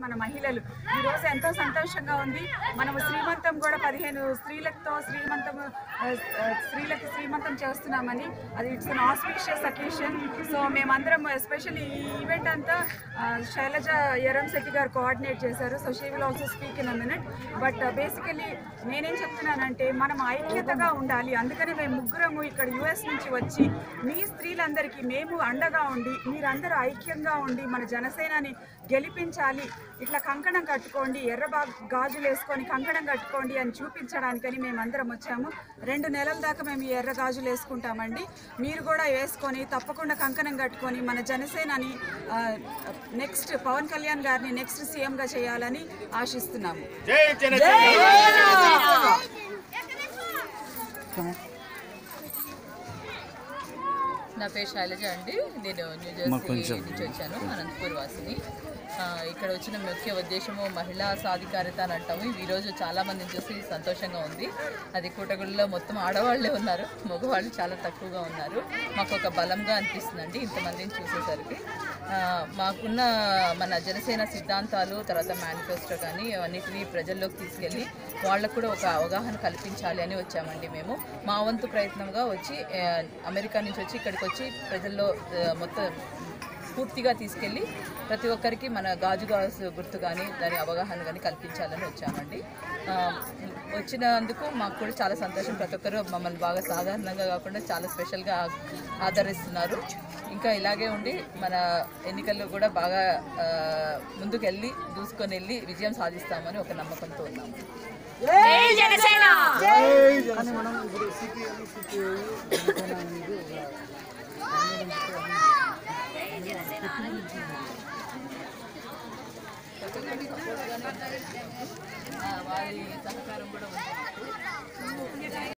మన మహిళలు ఈ రోజు ఎంతో సంతోషంగా ఉంది మనము శ్రీమంతం కూడా పదిహేను స్త్రీలతో శ్రీమంతం ఆ, ఆ, స్త్రీలకు శ్రీమంతం చేస్తున్నామని అది it's an auspicious occasion so మేమందరం ఎస్పెషల్లీ ఈ ఈవెంట్ అంతా ఆ, శైలజ ఎరం శెట్టి గారు కోఆర్డినేట్ చేశారు so she will also speak in a minute but basically నేనేం చెప్తున్నానంటే మనం ఐక్యతగా ఉండాలి అందుకని మేము ముగ్గురము ఇక్కడ యుఎస్ నుంచి వచ్చి మీ స్త్రీలందరికీ మేము అండగా ఉండి మీరందరూ ఐక్యంగా ఉండి మన జనసేనని గెలిపించాలి ఇట్లా కంకణం కట్టుకోండి ఎర్ర బా గాజులు వేసుకొని కంకణం కట్టుకోండి అని చూపించడానికని మేమందరం వచ్చాము రెండు నెలల దాకా మేము ఈ ఎర్ర గాజులు వేసుకుంటామండి మీరు కూడా వేసుకొని తప్పకుండా కంకణం కట్టుకొని మన జనసేనని నెక్స్ట్ పవన్ కళ్యాణ్ గారిని నెక్స్ట్ సీఎంగా చేయాలని ఆశిస్తున్నాము జై జనసేన నా పేరు శైలజ అండి నేను న్యూజెర్సీ నుంచి వచ్చాను అనంతపూర్ వాసిని ఆ, ఇక్కడ వచ్చిన ముఖ్య ఉద్దేశము మహిళా సాధికారిత అని అంటాము ఈ రోజు చాలా మందిని చూసి సంతోషంగా ఉంది అది కూటగుళ్ళలో మొత్తం ఆడవాళ్ళే ఉన్నారు మగవాళ్ళు చాలా తక్కువగా ఉన్నారు మాకు ఒక బలంగా అనిపిస్తుందండి ఇంతమందిని చూసేసరికి ఆ, మాకున్న మన జనసేన సిద్ధాంతాలు తర్వాత మేనిఫెస్టో కానీ అవన్నిటిని ప్రజల్లోకి తీసుకెళ్ళి వాళ్ళకు కూడా ఒక అవగాహన కల్పించాలి అని వచ్చామండి మేము మా వంతు ప్రయత్నంగా వచ్చి ఆ, అమెరికా నుంచి వచ్చి ఇక్కడికి వచ్చి ప్రజల్లో ఆ, మొత్తం పూర్తిగా తీసుకెళ్ళి ప్రతి ఒక్కరికి మన గాజు గాజు గుర్తు కానీ దాని అవగాహన కానీ కల్పించాలని వచ్చామండి ఆ, వచ్చినందుకు మాకు కూడా చాలా సంతోషం ప్రతి ఒక్కరు మమ్మల్ని బాగా సాధారణంగా కాకుండా చాలా స్పెషల్గా ఆదరిస్తున్నారు ఇంకా ఇలాగే ఉండి మన ఎన్నికల్లో కూడా బాగా ఆ, ముందుకు వెళ్ళి దూసుకొని వెళ్ళి విజయం సాధిస్తామని ఒక నమ్మకంతో ఉన్నాము కానీ మనం ఇప్పుడు సిపిఐ సిపిఐ జనసేన అనేది ఒక ఆ, వారి సహకారం కూడా ఉంది